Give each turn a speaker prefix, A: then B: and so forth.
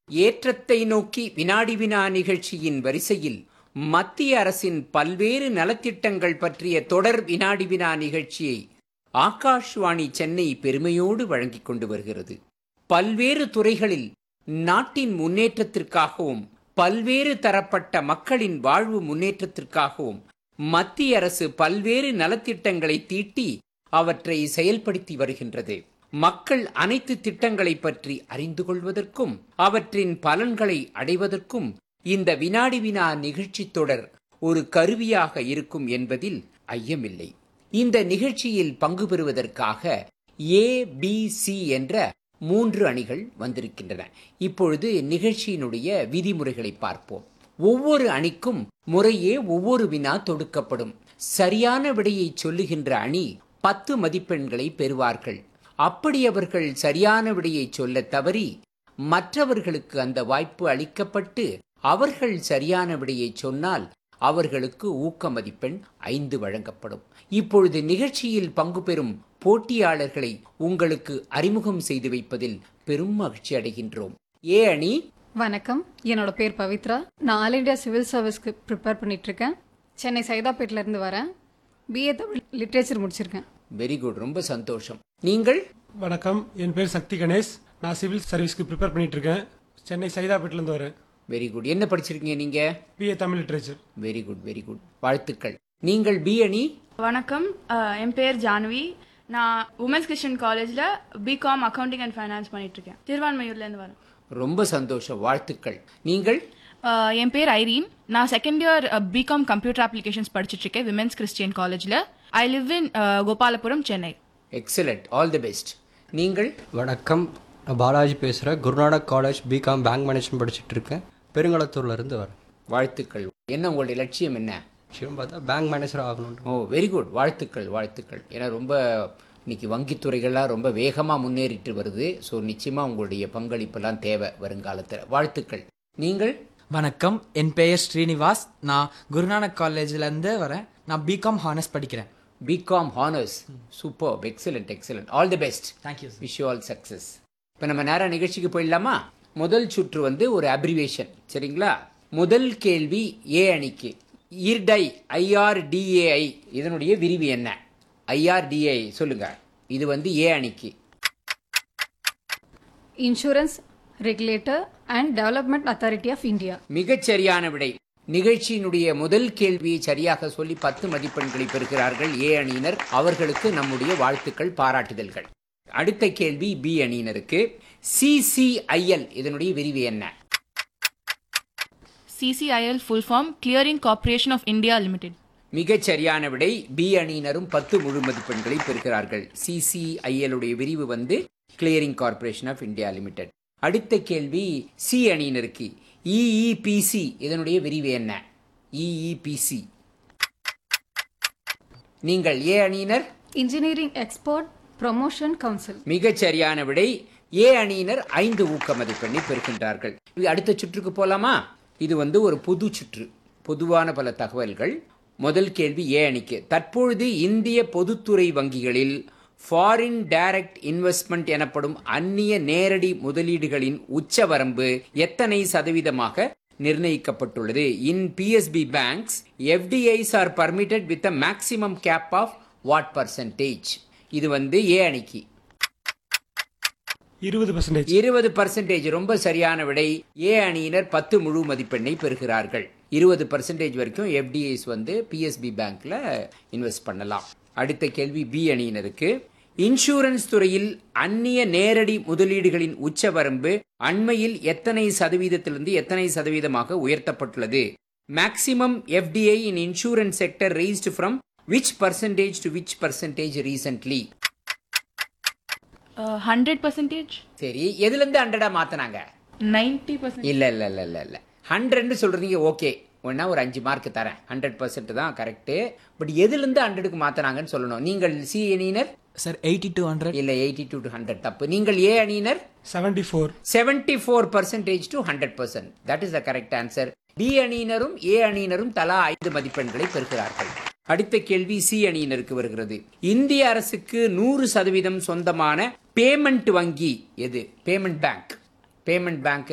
A: ஏற்றத்தை நோக்கி வினாடி வினா நிகழ்ச்சியின் வரிசையில் மத்திய அரசின் பல்வேறு நலத்திட்டங்கள் பற்றிய தொடர் வினாடி வினா நிகழ்ச்சியை ஆகாஷ்வாணி சென்னை பெருமையோடு வழங்கிக் கொண்டு வருகிறது பல்வேறு துறைகளில் நாட்டின் முன்னேற்றத்திற்காகவும் பல்வேறு தரப்பட்ட மக்களின் வாழ்வு முன்னேற்றத்திற்காகவும் மத்திய அரசு பல்வேறு நலத்திட்டங்களை தீட்டி அவற்றை செயல்படுத்தி வருகின்றது மக்கள் அனைத்து திட்டங்களை பற்றி அறிந்து கொள்வதற்கும் அவற்றின் பலன்களை அடைவதற்கும் இந்த வினாடி வினா நிகழ்ச்சி தொடர் ஒரு கருவியாக இருக்கும் என்பதில் ஐயமில்லை இந்த நிகழ்ச்சியில் பங்கு பெறுவதற்காக ஏ பி சி என்ற மூன்று அணிகள் வந்திருக்கின்றன இப்பொழுது நிகழ்ச்சியினுடைய விதிமுறைகளை பார்ப்போம் ஒவ்வொரு அணிக்கும் முறையே ஒவ்வொரு வினா தொடுக்கப்படும் சரியான விடையை சொல்லுகின்ற அணி பத்து மதிப்பெண்களை பெறுவார்கள் அப்படி அவர்கள் சரியான விடையை சொல்ல தவறி மற்றவர்களுக்கு அந்த வாய்ப்பு அளிக்கப்பட்டு அவர்கள் சரியான விடையை சொன்னால் அவர்களுக்கு ஊக்க மதிப்பெண் ஐந்து வழங்கப்படும் இப்பொழுது நிகழ்ச்சியில் பங்கு பெறும் போட்டியாளர்களை உங்களுக்கு அறிமுகம் செய்து வைப்பதில் பெரும் மகிழ்ச்சி அடைகின்றோம் ஏ அணி
B: வணக்கம் என்னோட பேர் பவித்ரா நான் ஆல் இண்டியா சிவில் சர்வீஸ்க்கு ப்ரிப்பேர் பண்ணிட்டு இருக்கேன் சென்னை சைதாப்பேட்டில இருந்து வரேன் பிஏ தமிழ் லிட்ரேச்சர் முடிச்சிருக்கேன்
A: வெரி குட் ரொம்ப சந்தோஷம் நீங்கள்
C: வணக்கம் என் பேர் சக்தி கணேஷ் நான் சிவில் சர்வீஸ்க்கு ப்ரிப்பேர் பண்ணிட்டு இருக்கேன் சென்னை சைதாப்பேட்டிலேருந்து வரேன்
A: வெரி குட் என்ன படிச்சிருக்கீங்க நீங்க
C: BA Tamil literature
A: very good very good வாழ்த்துக்கள் நீங்கள் பி அணி
D: வணக்கம் அஹ், என் பேர் ஜான்வி நான் உமன்ஸ் கிறிஸ்டியன் காலேஜில் பிகாம் அக்கவுண்டிங் அண்ட் ஃபைனான்ஸ் பண்ணிட்டு இருக்கேன் திருவான்மையூர்லேருந்து வரேன்
A: ரொம்ப சந்தோஷம் வாழ்த்துக்கள் நீங்கள்
E: Uh, என் பேர் ஐரீன் நான் second year B Com computer applications படிச்சிட்டு இருக்கேன் விமென்ஸ் கிறிஸ்டியன் காலேஜில் I live in Gopalapuram Chennai
A: excellent all the best நீங்கள்
F: வணக்கம் நான் பாலாஜி பேசுகிறேன் Gurunanak college B Com bank management படிச்சுட்டு இருக்கேன் பெருங்களத்தூர்ல இருந்து வரேன்
A: வாழ்த்துக்கள் என்ன உங்களுடைய லட்சியம் என்ன
F: விஷயம் பார்த்தா பேங்க் மேனேஜர் ஆகணும்
A: ஓ வெரி குட் வாழ்த்துக்கள் வாழ்த்துக்கள் ஏன்னா ரொம்ப இன்னைக்கு வங்கித்துறைகள்லாம் ரொம்ப வேகமாக முன்னேறிட்டு வருது ஸோ நிச்சயமாக உங்களுடைய பங்களிப்பெல்லாம் தேவை வருங்காலத்தில் வாழ்த்துக்கள் நீங்கள்
G: வணக்கம் என் பெயர் ஸ்ரீனிவாஸ் நான் குருநானக் காலேஜ்லேருந்து வரேன் நான் பிகாம் ஹானர்ஸ் படிக்கிறேன்
A: B Com honours super excellent excellent all the best
G: thank you
A: wish you all success இப்போ நம்ம நேரா நிகழ்ச்சிக்கு போயிடலாமா முதல் சுற்று வந்து ஒரு அப்ரிவேஷன் சரிங்களா முதல் கேள்வி ஏ அணிக்கு இர்டை ஐஆர்டிஏஐ இதனுடைய விரிவு என்ன ஐஆர்டிஏஐ சொல்லுங்க இது வந்து ஏ அணிக்கு
B: Insurance Regulator and Development Authority of India
A: மிகச் சரியான விடை நிகழ்ச்சியினுடைய முதல் கேள்வியை சரியாக சொல்லி பத்து மதிப்பெண்களை பெறுகிறார்கள் ஏ அணியினர் அவர்களுக்கு நம்முடைய வாழ்த்துக்கள் பாராட்டுதல்கள் அடுத்த கேள்வி பி அணியினருக்கு சிசிஐஎல் இதனுடைய விரிவு என்ன
E: CCIL full form Clearing Corporation of India Limited
A: மிகச் சரியான விடை பி அணியினரும் பத்து முழு மதிப்பெண்களை பெறுகிறார்கள் சிசிஐஎல் உடைய விரிவு வந்து Clearing Corporation of India Limited அடுத்த கேள்வி சி அணியினருக்கு இஇபிசி இதனுடைய விரிவு என்ன இஇபிசி நீங்கள் ஏ அணியினர்
B: இன்ஜினியரிங் எக்ஸ்போர்ட் ப்ரொமோஷன் கவுன்சில்
A: மிகச் சரியான விடை ஏ அணியினர் ஐந்து ஊக்க மதிப்பெண்ணை பெறுகின்றார்கள் இது அடுத்த சுற்றுக்கு போலாமா இது வந்து ஒரு பொது சுற்று பொதுவான பல தகவல்கள் முதல் கேள்வி ஏ அணிக்கு தற்பொழுது இந்திய பொதுத்துறை வங்கிகளில் ஃபாரின் டைரக்ட் இன்வெஸ்ட்மெண்ட் எனப்படும் அந்நிய நேரடி முதலீடுகளின் உச்சவரம்பு எத்தனை சதவீதமாக நிர்ணயிக்கப்பட்டுள்ளது in PSB banks FDIs are permitted with a maximum cap of what percentage இது வந்து ஏ அணிக்கு
C: இருபது பர்சன்டேஜ்
A: இருபது பர்சன்டேஜ் ரொம்ப சரியான விடை ஏ அணியினர் பத்து முழு மதிப்பெண்ணை பெறுகிறார்கள் இருபது பர்சன்டேஜ் வரைக்கும் எஃப்டிஐஸ் வந்து பிஎஸ்பி பேங்க்ல இன்வெஸ்ட் பண்ணலாம் அடுத்த கேள்வி பி அணியினருக்கு இன்சூரன்ஸ் துறையில் அந்நிய நேரடி முதலீடுகளின் உச்சவரம்பு அண்மையில் எத்தனை சதவீதத்திலிருந்து எத்தனை சதவீதமாக உயர்த்தப்பட்டுள்ளது maximum FDI in insurance sector raised from which percentage to which percentage recently
E: hundred percentage
A: சரி எதுல இருந்து ஹண்ட்ரடா மாத்தினாங்க
E: நைன்டி பர்சன்ட்
A: இல்ல இல்ல இல்ல இல்ல இல்ல ஹண்ட்ரட்னு சொல்றீங்க ஓகே ஒன்னா ஒரு அஞ்சு மார்க் தரேன் ஹண்ட்ரட் பர்சன்ட் தான் கரெக்ட் பட் எதுல இருந்து ஹண்ட்ரடுக்கு மாத்தினாங்கன்னு சொல்லணும் நீங்கள் சி அணியினர்
G: சார் எயிட்டி டூ ஹண்ட்ரட்
A: இல்ல எயிட்டி டூ டு ஹண்ட்ரட் தப்பு நீங்கள் ஏ அணியினர்
C: seventy four
A: seventy four percentage to hundred percent that is the correct answer B அணியினரும் ஏ அணியினரும் தலா ஐந்து மதிப்பெண்களை பெறுகிறார்கள் அடுத்த கேள்வி சி அணியினருக்கு வருகிறது இந்திய அரசுக்கு நூறு சதவீதம் சொந்தமான பேமெண்ட் வங்கி எது பேமெண்ட் பேங்க் பேமெண்ட் பேங்க்